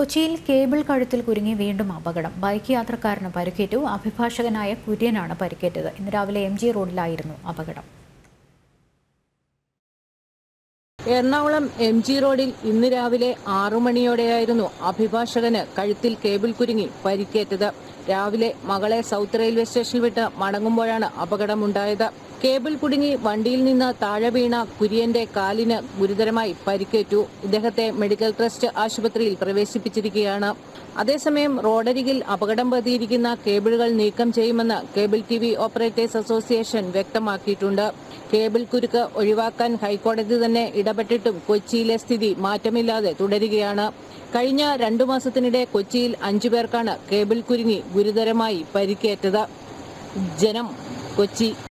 കൊച്ചിയിൽ കേബിൾ കഴുത്തിൽ കുരുങ്ങി വീണ്ടും അപകടം ബൈക്ക് യാത്രക്കാരന് പരിക്കേറ്റു അഭിഭാഷകനായ കുര്യനാണ് പരിക്കേറ്റത് ഇന്ന് രാവിലെ എം ജി റോഡിലായിരുന്നു അപകടം എറണാകുളം എം ജി റോഡിൽ ഇന്ന് രാവിലെ ആറു മണിയോടെയായിരുന്നു അഭിഭാഷകന് കഴുത്തിൽ കേബിൾ കുരുങ്ങി പരിക്കേറ്റത് രാവിലെ മകളെ സൗത്ത് റെയിൽവേ സ്റ്റേഷനിൽ വിട്ട് മടങ്ങുമ്പോഴാണ് അപകടമുണ്ടായത് കേബിൾ കുടുങ്ങി വണ്ടിയിൽ നിന്ന് താഴെ വീണ കുര്യന്റെ കാലിന് ഗുരുതരമായി പരിക്കേറ്റു ഇദ്ദേഹത്തെ മെഡിക്കൽ ട്രസ്റ്റ് ആശുപത്രിയിൽ പ്രവേശിപ്പിച്ചിരിക്കുകയാണ് അതേസമയം റോഡരികിൽ അപകടം പതിയിരിക്കുന്ന കേബിളുകൾ നീക്കം ചെയ്യുമെന്ന് cable T V operators association വ്യക്തമാക്കിയിട്ടുണ്ട് കേബിൾ കുരുക്ക് ഒഴിവാക്കാൻ ഹൈക്കോടതി തന്നെ ഇടപെട്ടിട്ടും കൊച്ചിയിലെ സ്ഥിതി മാറ്റമില്ലാതെ തുടരുകയാണ് കഴിഞ്ഞ രണ്ടു മാസത്തിനിടെ കൊച്ചിയിൽ അഞ്ചു പേർക്കാണ് കേബിൾ കുരുങ്ങി ഗുരുതരമായി പരിക്കേറ്റത് ജനം കൊച്ചി